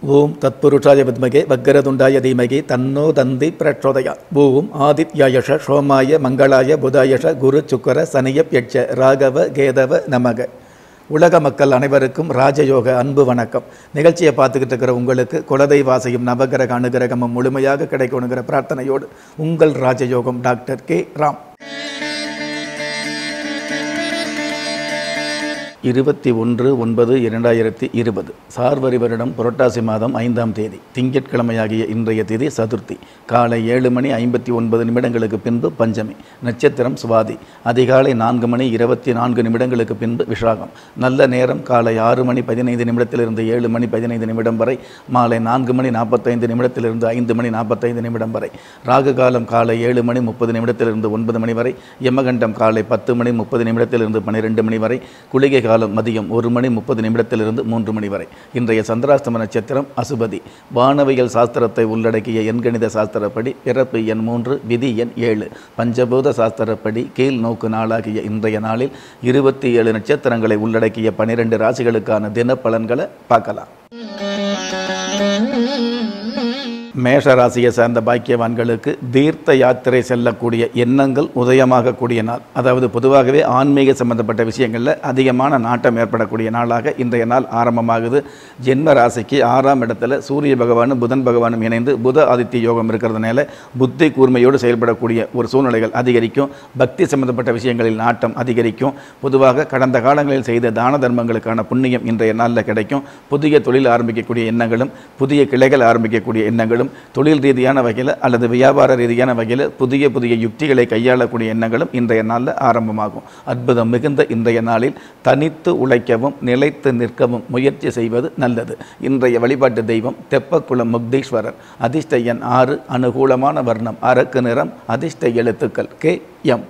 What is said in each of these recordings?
ஓம் தத்புருஷாய வித்மகே வக்கரதுண்டாய தீமகி தன்னோ தந்தி பிரச்சோதயா ஓம் ஆதித்யாயஷ சோமாய மங்களாய புதாயஷ குரு சுக்கர சனிய யட்ச ராகவ கேதவ நமக உலக மக்கள் அனைவருக்கும் ராஜயோக அன்பு வணக்கம் நிகழ்ச்சியை பார்த்துக்கிட்டு இருக்கிற உங்களுக்கு குலதெய்வாசையும் நவகிரக அனுகிரகமும் முழுமையாக கிடைக்கணுங்கிற பிரார்த்தனையோடு உங்கள் ராஜயோகம் டாக்டர் கே ராம் இருபத்தி ஒன்று ஒன்பது இரண்டாயிரத்தி இருபது சார்வரி வருடம் புரட்டாசி மாதம் ஐந்தாம் தேதி திங்கட்கிழமையாகிய இன்றைய தேதி சதுர்த்தி காலை ஏழு மணி ஐம்பத்தி ஒன்பது நிமிடங்களுக்கு பின்பு பஞ்சமி நட்சத்திரம் சுவாதி அதிகாலை நான்கு மணி இருபத்தி நான்கு நிமிடங்களுக்கு பின்பு விஷாகம் நல்ல நேரம் காலை ஆறு மணி பதினைந்து நிமிடத்திலிருந்து ஏழு மணி பதினைந்து நிமிடம் வரை மாலை நான்கு மணி நாற்பத்தைந்து நிமிடத்திலிருந்து ஐந்து மணி நாற்பத்தைந்து நிமிடம் வரை ராகு காலம் காலை ஏழு மணி முப்பது நிமிடத்திலிருந்து ஒன்பது மணி வரை யமகண்டம் காலை பத்து மணி முப்பது நிமிடத்திலிருந்து பன்னிரெண்டு மணி வரை குளிகை காலம் மதியம் ஒரு மணி முப்பது நிமிடத்திலிருந்து மூன்று மணி வரை இன்றைய சந்திராஷ்டம நட்சத்திரம் அசுபதி வானவியல் சாஸ்திரத்தை உள்ளடக்கிய எண்கணித சாஸ்திரப்படி பிறப்பு எண் மூன்று விதி எண் ஏழு பஞ்சபூத சாஸ்திரப்படி கீழ் நோக்கு நாளாகிய இன்றைய நாளில் இருபத்தி ஏழு நட்சத்திரங்களை உள்ளடக்கிய பனிரெண்டு ராசிகளுக்கான தின பலன்களை பார்க்கலாம் மேஷ ராசியை சேர்ந்த பாக்கியவான்களுக்கு தீர்த்த யாத்திரை செல்லக்கூடிய எண்ணங்கள் உதயமாகக்கூடிய நாள் அதாவது பொதுவாகவே ஆன்மீக சம்பந்தப்பட்ட விஷயங்களில் அதிகமான நாட்டம் ஏற்படக்கூடிய நாளாக இன்றைய நாள் ஆரம்பமாகுது ஜென்ம ராசிக்கு ஆறாம் இடத்துல சூரிய பகவானும் புதன் பகவானும் இணைந்து புத ஆதித்ய யோகம் இருக்கிறதுனால புத்தி கூர்மையோடு செயல்படக்கூடிய ஒரு சூழ்நிலைகள் அதிகரிக்கும் பக்தி சம்பந்தப்பட்ட விஷயங்களில் நாட்டம் அதிகரிக்கும் பொதுவாக கடந்த காலங்களில் செய்த தான தர்மங்களுக்கான புண்ணியம் இன்றைய நாளில் கிடைக்கும் புதிய தொழில் ஆரம்பிக்கக்கூடிய எண்ணங்களும் புதிய கிளைகள் ஆரம்பிக்கக்கூடிய எண்ணங்களும் தொழில் ரீதியான வகையில் அல்லது வியாபார ரீதியான வகையில் புதிய புதிய யுக்திகளை கையாளக்கூடிய எண்ணங்களும் இன்றைய நாளில் ஆரம்பமாகும் அற்புதம் மிகுந்த இன்றைய நாளில் தனித்து உழைக்கவும் நிலைத்து நிற்கவும் முயற்சி செய்வது நல்லது இன்றைய வழிபாட்டு தெய்வம் தெப்பக்குளம் முக்தீஸ்வரர் அதிர்ஷ்ட எண் ஆறு அனுகூலமான வர்ணம் அரக்கு நிறம் அதிர்ஷ்ட எழுத்துக்கள் கே எம்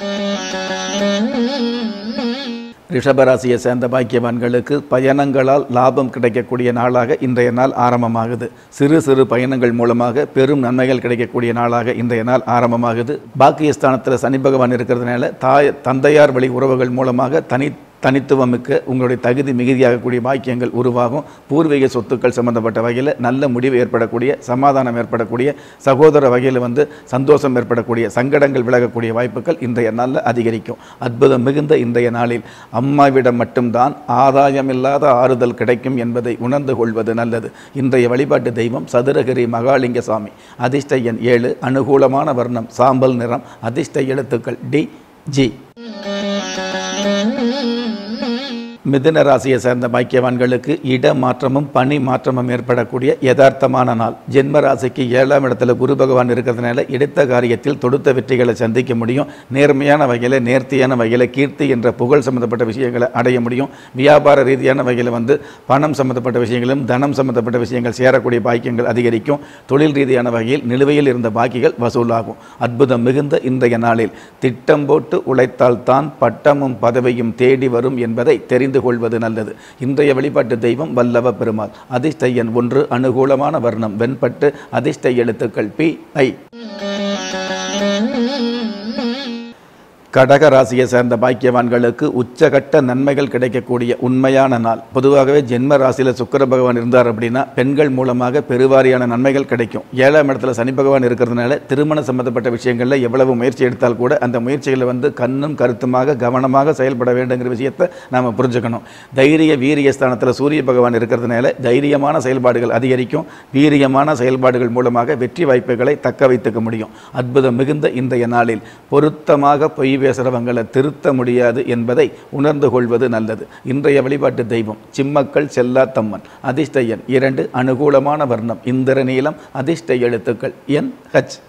ரிஷபராசியை சேர்ந்த பாக்கியவான்களுக்கு பயணங்களால் லாபம் கிடைக்கக்கூடிய நாளாக இன்றைய நாள் ஆரம்பமாகுது சிறு சிறு பயணங்கள் மூலமாக பெரும் நன்மைகள் கிடைக்கக்கூடிய நாளாக இன்றைய நாள் ஆரம்பமாகுது பாக்கியஸ்தானத்தில் சனி பகவான் இருக்கிறதுனால தாய் தந்தையார் வழி உறவுகள் மூலமாக தனி தனித்துவமிக்க உங்களுடைய தகுதி மிகுதியாகக்கூடிய பாக்கியங்கள் உருவாகும் பூர்வீக சொத்துக்கள் சம்பந்தப்பட்ட வகையில் நல்ல முடிவு ஏற்படக்கூடிய சமாதானம் ஏற்படக்கூடிய சகோதர வகையில் வந்து சந்தோஷம் ஏற்படக்கூடிய சங்கடங்கள் விலகக்கூடிய வாய்ப்புகள் இன்றைய நாளில் அதிகரிக்கும் அற்புதம் மிகுந்த இன்றைய நாளில் அம்மாவிடம் மட்டும்தான் ஆதாயமில்லாத ஆறுதல் கிடைக்கும் என்பதை உணர்ந்து கொள்வது நல்லது இன்றைய வழிபாட்டு தெய்வம் சதுரகிரி மகாலிங்க சாமி அதிர்ஷ்ட எண் ஏழு அனுகூலமான வர்ணம் சாம்பல் நிறம் அதிர்ஷ்ட எழுத்துக்கள் டி ஜி மிதுன ராசியை சேர்ந்த பாக்கியவான்களுக்கு இட மாற்றமும் பணி மாற்றமும் ஏற்படக்கூடிய யதார்த்தமான நாள் ஜென்ம ராசிக்கு ஏழாம் இடத்துல குரு பகவான் இருக்கிறதுனால எடுத்த காரியத்தில் தொடுத்த வெற்றிகளை சந்திக்க முடியும் நேர்மையான வகையில் நேர்த்தியான வகையில் கீர்த்தி என்ற புகழ் சம்பந்தப்பட்ட விஷயங்களை அடைய முடியும் வியாபார ரீதியான வகையில் வந்து பணம் சம்பந்தப்பட்ட விஷயங்களும் தனம் சம்பந்தப்பட்ட விஷயங்கள் சேரக்கூடிய பாக்கியங்கள் அதிகரிக்கும் தொழில் ரீதியான வகையில் நிலுவையில் இருந்த பாக்கிகள் வசூலாகும் அற்புதம் மிகுந்த இன்றைய நாளில் திட்டம் போட்டு உழைத்தால் தான் பட்டமும் பதவியும் தேடி வரும் என்பதை தெரிந்து கொள்வது நல்லது இன்றைய வழிபாட்டு தெய்வம் வல்லவ பெருமாள் அதிர்ஷ்ட எண் ஒன்று அனுகூலமான வர்ணம் வெண்பட்டு அதிர்ஷ்ட எழுத்துக்கள் பி ஐ கடக ராசியை சேர்ந்த பாக்கியவான்களுக்கு உச்சகட்ட நன்மைகள் கிடைக்கக்கூடிய உண்மையான நாள் பொதுவாகவே ஜென்ம ராசியில் சுக்கர பகவான் இருந்தார் அப்படின்னா பெண்கள் மூலமாக பெருவாரியான நன்மைகள் கிடைக்கும் ஏழாம் இடத்துல சனி பகவான் இருக்கிறதுனால திருமண சம்பந்தப்பட்ட விஷயங்களில் எவ்வளவு முயற்சி எடுத்தால் கூட அந்த முயற்சிகளை வந்து கண்ணும் கருத்துமாக கவனமாக செயல்பட வேண்டுங்கிற விஷயத்தை நாம் புரிஞ்சுக்கணும் தைரிய வீரிய ஸ்தானத்தில் சூரிய பகவான் இருக்கிறதுனால தைரியமான செயல்பாடுகள் அதிகரிக்கும் வீரியமான செயல்பாடுகள் மூலமாக வெற்றி வாய்ப்புகளை தக்க வைத்துக்க முடியும் அற்புதம் மிகுந்த இன்றைய நாளில் பொருத்தமாக பொய் பேசுகிறவங்களை திருத்த முடியாது என்பதை உணர்ந்து கொள்வது நல்லது இன்றைய வழிபாட்டு தெய்வம் சிம்மக்கள் செல்லாத்தம்மன் அதிர்ஷ்ட எண் இரண்டு அனுகூலமான வர்ணம் இந்திர நீளம் அதிர்ஷ்ட எழுத்துக்கள் என் ஹச்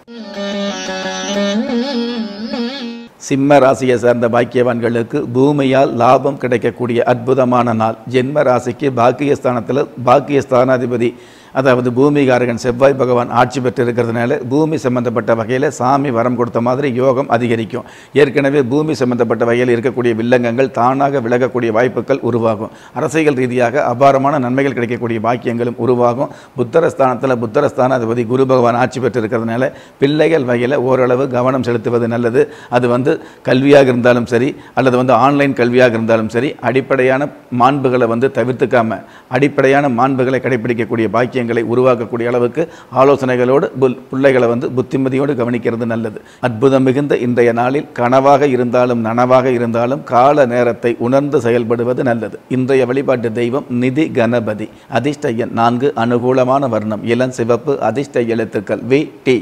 சிம்ம ராசியை சேர்ந்த பாக்கியவான்களுக்கு பூமியால் லாபம் கிடைக்கக்கூடிய அற்புதமான நாள் ஜென்ம ராசிக்கு பாக்கியஸ்தானத்தில் பாக்கியஸ்தானாதிபதி அதாவது பூமிகாரகன் செவ்வாய் பகவான் ஆட்சி பெற்று இருக்கிறதுனால பூமி சம்பந்தப்பட்ட வகையில் சாமி வரம் கொடுத்த மாதிரி யோகம் அதிகரிக்கும் ஏற்கனவே பூமி சம்பந்தப்பட்ட வகையில் இருக்கக்கூடிய வில்லங்கங்கள் தானாக விலகக்கூடிய வாய்ப்புகள் உருவாகும் அரசியல் ரீதியாக அபாரமான நன்மைகள் கிடைக்கக்கூடிய பாக்கியங்களும் உருவாகும் புத்தரஸ்தானத்தில் புத்தரஸ்தான அதிபதி குரு பகவான் ஆட்சி பெற்று இருக்கிறதுனால பிள்ளைகள் வகையில் ஓரளவு கவனம் செலுத்துவது நல்லது அது வந்து கல்வியாக இருந்தாலும் சரி அல்லது வந்து ஆன்லைன் கல்வியாக இருந்தாலும் சரி அடிப்படையான மாண்புகளை வந்து தவிர்த்துக்காம அடிப்படையான மாண்புகளை கடைபிடிக்கக்கூடிய பாக்கியங்களை உருவாக்கக்கூடிய அளவுக்கு ஆலோசனைகளோடு புல்- பிள்ளைகளை வந்து புத்திமதியோடு கவனிக்கிறது நல்லது அற்புதம் மிகுந்த இன்றைய நாளில் கனவாக இருந்தாலும் நனவாக இருந்தாலும் கால நேரத்தை உணர்ந்து செயல்படுவது நல்லது இன்றைய வழிபாட்டு தெய்வம் நிதி கணபதி அதிர்ஷ்ட எண் நான்கு அனுகூலமான வர்ணம் இளம் சிவப்பு அதிர்ஷ்ட எழுத்துக்கள் வி டி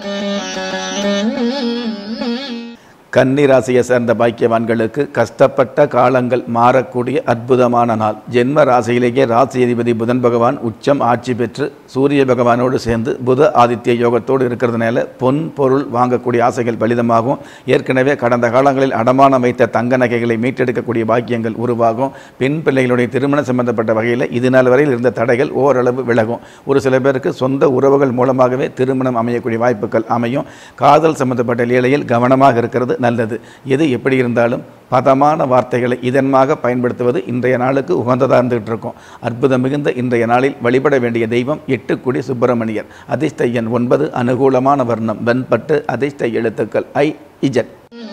கன்னி ராசியை சேர்ந்த பாக்கியவான்களுக்கு கஷ்டப்பட்ட காலங்கள் மாறக்கூடிய அற்புதமான நாள் ஜென்ம ராசியிலேயே ராசி அதிபதி புதன் பகவான் உச்சம் ஆட்சி பெற்று சூரிய பகவானோடு சேர்ந்து புத ஆதித்ய யோகத்தோடு இருக்கிறதுனால பொன் பொருள் வாங்கக்கூடிய ஆசைகள் பலிதமாகும் ஏற்கனவே கடந்த காலங்களில் அடமானம் வைத்த தங்க நகைகளை மீட்டெடுக்கக்கூடிய பாக்கியங்கள் உருவாகும் பெண் பிள்ளைகளுடைய திருமணம் சம்பந்தப்பட்ட வகையில் இது நாள் வரையில் இருந்த தடைகள் ஓரளவு விலகும் ஒரு சில பேருக்கு சொந்த உறவுகள் மூலமாகவே திருமணம் அமையக்கூடிய வாய்ப்புகள் அமையும் காதல் சம்பந்தப்பட்ட லீலையில் கவனமாக இருக்கிறது நல்லது எது எப்படி இருந்தாலும் பதமான வார்த்தைகளை இதன்மாக பயன்படுத்துவது இன்றைய நாளுக்கு உகந்ததாக இருந்துகிட்டு இருக்கும் அற்புதம் மிகுந்த இன்றைய நாளில் வழிபட வேண்டிய தெய்வம் எட்டுக்குடி சுப்பிரமணியர் அதிர்ஷ்ட எண் ஒன்பது அனுகூலமான வர்ணம் வெண்பட்டு அதிர்ஷ்ட எழுத்துக்கள் ஐ இஜட்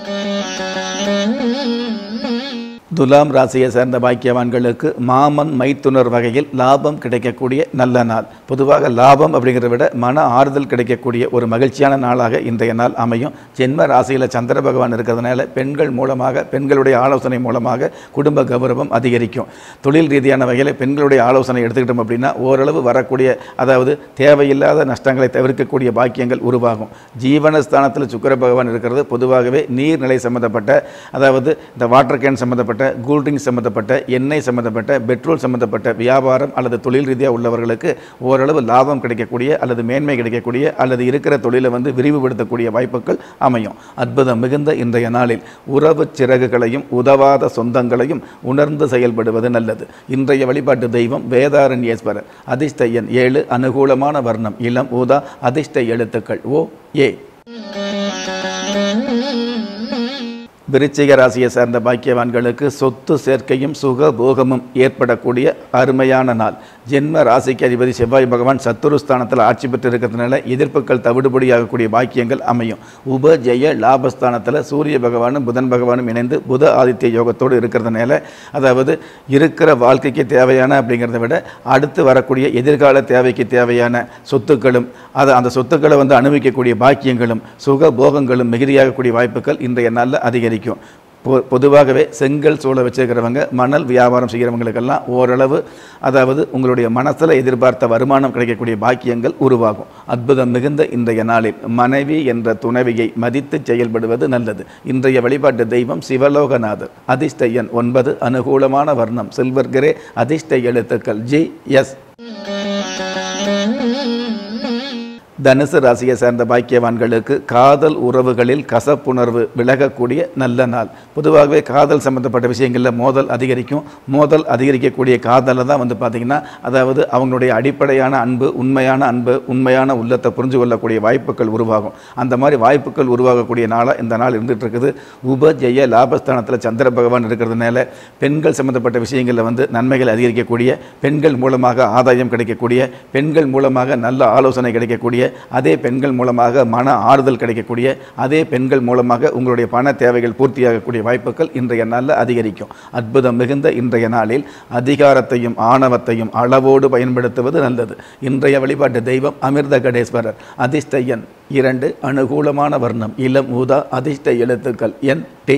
துலாம் ராசியை சேர்ந்த பாக்கியவான்களுக்கு மாமன் மைத்துனர் வகையில் லாபம் கிடைக்கக்கூடிய நல்ல நாள் பொதுவாக லாபம் அப்படிங்கிறத விட மன ஆறுதல் கிடைக்கக்கூடிய ஒரு மகிழ்ச்சியான நாளாக இன்றைய நாள் அமையும் ஜென்ம ராசியில் சந்திர பகவான் இருக்கிறதுனால பெண்கள் மூலமாக பெண்களுடைய ஆலோசனை மூலமாக குடும்ப கௌரவம் அதிகரிக்கும் தொழில் ரீதியான வகையில் பெண்களுடைய ஆலோசனை எடுத்துக்கிட்டோம் அப்படின்னா ஓரளவு வரக்கூடிய அதாவது தேவையில்லாத நஷ்டங்களை தவிர்க்கக்கூடிய பாக்கியங்கள் உருவாகும் ஜீவனஸ்தானத்தில் சுக்கிர பகவான் இருக்கிறது பொதுவாகவே நீர்நிலை சம்பந்தப்பட்ட அதாவது இந்த வாட்டர் கேன் சம்பந்தப்பட்ட கூல்ட்ரிங்க் சம்பந்தப்பட்ட எண்ணெய் சம்பந்தப்பட்ட பெட்ரோல் சம்பந்தப்பட்ட வியாபாரம் அல்லது தொழில் ரீதியாக உள்ளவர்களுக்கு ஓரளவு லாபம் கிடைக்கக்கூடிய அல்லது மேன்மை கிடைக்கக்கூடிய அல்லது இருக்கிற தொழிலை வந்து விரிவுபடுத்தக்கூடிய வாய்ப்புகள் அமையும் அற்புதம் மிகுந்த இன்றைய நாளில் உறவு சிறகுகளையும் உதவாத சொந்தங்களையும் உணர்ந்து செயல்படுவது நல்லது இன்றைய வழிபாட்டு தெய்வம் வேதாரண்யேஸ்வரர் அதிர்ஷ்ட எண் ஏழு அனுகூலமான வர்ணம் இளம் ஊதா அதிர்ஷ்ட எழுத்துக்கள் ஓ ஏ விருச்சிக ராசியை சேர்ந்த பாக்கியவான்களுக்கு சொத்து சேர்க்கையும் சுக போகமும் ஏற்படக்கூடிய அருமையான நாள் ஜென்ம ராசிக்கு அதிபதி செவ்வாய் பகவான் சத்துருஸ்தானத்தில் ஆட்சி பெற்று இருக்கிறதுனால எதிர்ப்புகள் தவிடுபடியாகக்கூடிய பாக்கியங்கள் அமையும் உப ஜெய லாபஸ்தானத்தில் சூரிய பகவானும் புதன் பகவானும் இணைந்து புத ஆதித்ய யோகத்தோடு இருக்கிறதுனால அதாவது இருக்கிற வாழ்க்கைக்கு தேவையான அப்படிங்கிறத விட அடுத்து வரக்கூடிய எதிர்கால தேவைக்கு தேவையான சொத்துக்களும் அது அந்த சொத்துக்களை வந்து அனுபவிக்கக்கூடிய பாக்கியங்களும் சுக போகங்களும் மிகுதியாகக்கூடிய வாய்ப்புகள் இன்றைய நாளில் அதிகரிக்கும் பொ- பொதுவாகவே செங்கல் சூளை வச்சிருக்கிறவங்க மணல் வியாபாரம் செய்கிறவங்களுக்கெல்லாம் ஓரளவு அதாவது உங்களுடைய மனசில் எதிர்பார்த்த வருமானம் கிடைக்கக்கூடிய பாக்கியங்கள் உருவாகும் அற்புதம் மிகுந்த இன்றைய நாளில் மனைவி என்ற துணைவியை மதித்து செயல்படுவது நல்லது இன்றைய வழிபாட்டு தெய்வம் சிவலோகநாதர் அதிர்ஷ்ட எண் ஒன்பது அனுகூலமான வர்ணம் சில்வர் கிரே அதிர்ஷ்ட எழுத்துக்கள் ஜி எஸ் தனுசு ராசியை சேர்ந்த பாக்கியவான்களுக்கு காதல் உறவுகளில் கசப்புணர்வு விலகக்கூடிய நல்ல நாள் பொதுவாகவே காதல் சம்பந்தப்பட்ட விஷயங்களில் மோதல் அதிகரிக்கும் மோதல் அதிகரிக்கக்கூடிய காதலில் தான் வந்து பார்த்திங்கன்னா அதாவது அவங்களுடைய அடிப்படையான அன்பு உண்மையான அன்பு உண்மையான உள்ளத்தை புரிஞ்சு கொள்ளக்கூடிய வாய்ப்புகள் உருவாகும் அந்த மாதிரி வாய்ப்புகள் உருவாகக்கூடிய நாளாக இந்த நாள் இருந்துகிட்டு இருக்குது உப ஜெய லாபஸ்தானத்தில் சந்திர பகவான் இருக்கிறதுனால பெண்கள் சம்பந்தப்பட்ட விஷயங்களில் வந்து நன்மைகள் அதிகரிக்கக்கூடிய பெண்கள் மூலமாக ஆதாயம் கிடைக்கக்கூடிய பெண்கள் மூலமாக நல்ல ஆலோசனை கிடைக்கக்கூடிய அதே பெண்கள் மூலமாக மன ஆறுதல் கிடைக்கக்கூடிய அதே பெண்கள் மூலமாக உங்களுடைய பண தேவைகள் பூர்த்தியாகக்கூடிய வாய்ப்புகள் இன்றைய நாளில் அதிகரிக்கும் அற்புதம் மிகுந்த இன்றைய நாளில் அதிகாரத்தையும் ஆணவத்தையும் அளவோடு பயன்படுத்துவது நல்லது இன்றைய வழிபாட்டு தெய்வம் அமிர்த கடேஸ்வரர் அதிர்ஷ்ட எண் இரண்டு அனுகூலமான வர்ணம் இளம் ஊதா அதிர்ஷ்ட எழுத்துக்கள் என் டி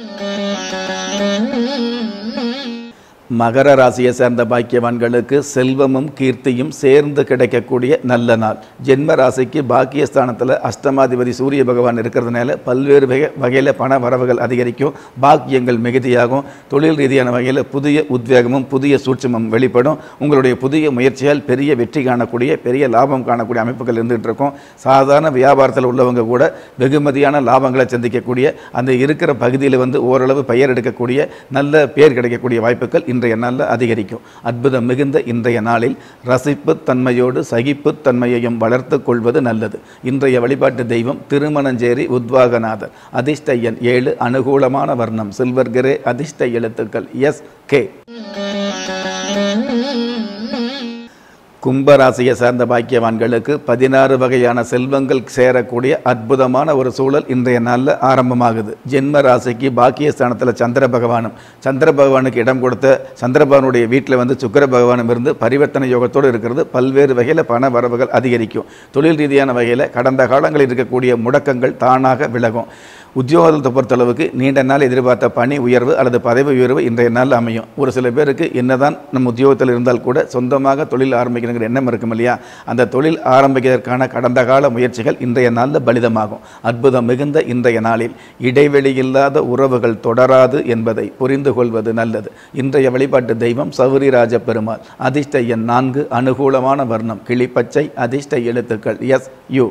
மகர ராசியை சேர்ந்த பாக்கியவான்களுக்கு செல்வமும் கீர்த்தியும் சேர்ந்து கிடைக்கக்கூடிய நல்ல நாள் ஜென்ம ராசிக்கு பாக்கியஸ்தானத்தில் அஷ்டமாதிபதி சூரிய பகவான் இருக்கிறதுனால பல்வேறு வகை வகையில் பண வரவுகள் அதிகரிக்கும் பாக்கியங்கள் மிகுதியாகும் தொழில் ரீதியான வகையில் புதிய உத்வேகமும் புதிய சூட்சமும் வெளிப்படும் உங்களுடைய புதிய முயற்சியால் பெரிய வெற்றி காணக்கூடிய பெரிய லாபம் காணக்கூடிய அமைப்புகள் இருந்துகிட்டு இருக்கும் சாதாரண வியாபாரத்தில் உள்ளவங்க கூட வெகுமதியான லாபங்களை சந்திக்கக்கூடிய அந்த இருக்கிற பகுதியில் வந்து ஓரளவு பெயர் எடுக்கக்கூடிய நல்ல பேர் கிடைக்கக்கூடிய வாய்ப்புகள் இன்றைய இன்றைய நாளில் அதிகரிக்கும் அற்புதம் மிகுந்த இன்றைய நாளில் ரசிப்பு தன்மையோடு சகிப்பு தன்மையையும் வளர்த்து கொள்வது நல்லது இன்றைய வழிபாட்டு தெய்வம் திருமணஞ்சேரி உத்வாகநாதர் அதிர்ஷ்ட எண் ஏழு அனுகூலமான வர்ணம் சில்வர் கிரே அதிர்ஷ்ட எழுத்துக்கள் எஸ் கே கும்பராசியை சார்ந்த பாக்கியவான்களுக்கு பதினாறு வகையான செல்வங்கள் சேரக்கூடிய அற்புதமான ஒரு சூழல் இன்றைய நாளில் ஆரம்பமாகுது ஜென்ம ராசிக்கு பாக்கியஸ்தானத்தில் சந்திர பகவானும் சந்திர பகவானுக்கு இடம் கொடுத்த சந்திர பகவானுடைய வீட்டில் வந்து சுக்கிர பகவானும் இருந்து பரிவர்த்தனை யோகத்தோடு இருக்கிறது பல்வேறு வகையில் பண வரவுகள் அதிகரிக்கும் தொழில் ரீதியான வகையில் கடந்த காலங்களில் இருக்கக்கூடிய முடக்கங்கள் தானாக விலகும் உத்தியோகத்தை பொறுத்தளவுக்கு நீண்ட நாள் எதிர்பார்த்த பணி உயர்வு அல்லது பதவி உயர்வு இன்றைய நாள் அமையும் ஒரு சில பேருக்கு என்னதான் நம்ம உத்தியோகத்தில் இருந்தால் கூட சொந்தமாக தொழில் ஆரம்பிக்கணுங்கிற எண்ணம் இருக்கும் இல்லையா அந்த தொழில் ஆரம்பிக்கிறதுக்கான கடந்த கால முயற்சிகள் இன்றைய நாளில் பலிதமாகும் அற்புதம் மிகுந்த இன்றைய நாளில் இடைவெளி இல்லாத உறவுகள் தொடராது என்பதை புரிந்து கொள்வது நல்லது இன்றைய வழிபாட்டு தெய்வம் சௌரிராஜ பெருமாள் அதிர்ஷ்ட எண் நான்கு அனுகூலமான வர்ணம் கிளிப்பச்சை அதிர்ஷ்ட எழுத்துக்கள் எஸ் யு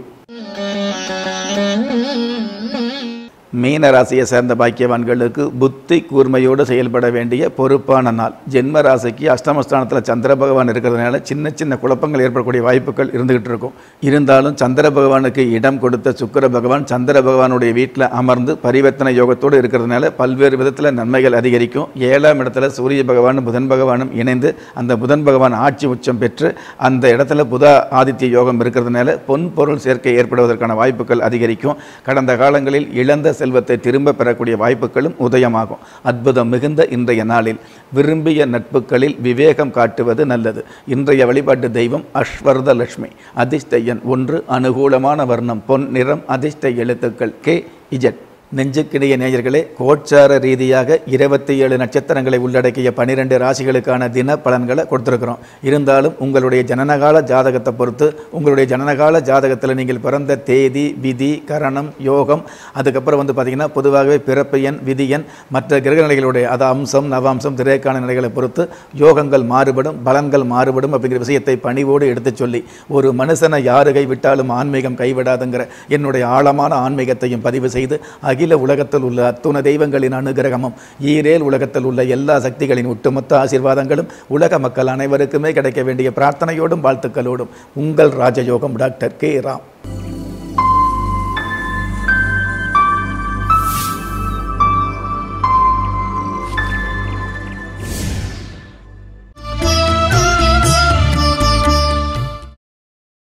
மீன ராசியை சேர்ந்த பாக்கியவான்களுக்கு புத்தி கூர்மையோடு செயல்பட வேண்டிய பொறுப்பான நாள் ஜென்ம ராசிக்கு அஷ்டமஸ்தானத்தில் சந்திர பகவான் இருக்கிறதுனால சின்ன சின்ன குழப்பங்கள் ஏற்படக்கூடிய வாய்ப்புகள் இருந்துகிட்டு இருக்கும் இருந்தாலும் சந்திர பகவானுக்கு இடம் கொடுத்த சுக்கிர பகவான் சந்திர பகவானுடைய வீட்டில் அமர்ந்து பரிவர்த்தனை யோகத்தோடு இருக்கிறதுனால பல்வேறு விதத்தில் நன்மைகள் அதிகரிக்கும் ஏழாம் இடத்துல சூரிய பகவானும் புதன் பகவானும் இணைந்து அந்த புதன் பகவான் ஆட்சி உச்சம் பெற்று அந்த இடத்துல புத ஆதித்ய யோகம் இருக்கிறதுனால பொன் பொருள் சேர்க்கை ஏற்படுவதற்கான வாய்ப்புகள் அதிகரிக்கும் கடந்த காலங்களில் இழந்த செல்வத்தை திரும்ப பெறக்கூடிய வாய்ப்புகளும் உதயமாகும் அற்புதம் மிகுந்த இன்றைய நாளில் விரும்பிய நட்புகளில் விவேகம் காட்டுவது நல்லது இன்றைய வழிபாட்டு தெய்வம் அஸ்வர்த லட்சுமி அதிர்ஷ்ட எண் ஒன்று அனுகூலமான வர்ணம் பொன் நிறம் அதிர்ஷ்ட எழுத்துக்கள் கே இஜட் நெஞ்சுக்கிடைய நேயர்களே கோச்சார ரீதியாக இருபத்தி ஏழு நட்சத்திரங்களை உள்ளடக்கிய பனிரெண்டு ராசிகளுக்கான தின பலன்களை கொடுத்துருக்குறோம் இருந்தாலும் உங்களுடைய ஜனனகால ஜாதகத்தை பொறுத்து உங்களுடைய ஜனனகால ஜாதகத்தில் நீங்கள் பிறந்த தேதி விதி கரணம் யோகம் அதுக்கப்புறம் வந்து பார்த்திங்கன்னா பொதுவாகவே பிறப்பு எண் விதி எண் மற்ற கிரக நிலைகளுடைய அது அம்சம் நவாம்சம் திரைக்கான நிலைகளை பொறுத்து யோகங்கள் மாறுபடும் பலன்கள் மாறுபடும் அப்படிங்கிற விஷயத்தை பணிவோடு எடுத்துச் சொல்லி ஒரு மனுஷனை யாரு கைவிட்டாலும் ஆன்மீகம் கைவிடாதுங்கிற என்னுடைய ஆழமான ஆன்மீகத்தையும் பதிவு செய்து அகில உலகத்தில் உள்ள அத்துண தெய்வங்களின் அனுகிரகமும் ஈரேல் உலகத்தில் உள்ள எல்லா சக்திகளின் ஒட்டுமொத்த ஆசீர்வாதங்களும் உலக மக்கள் அனைவருக்குமே கிடைக்க வேண்டிய பிரார்த்தனையோடும் வாழ்த்துக்களோடும் உங்கள் ராஜயோகம் டாக்டர் கே ராம்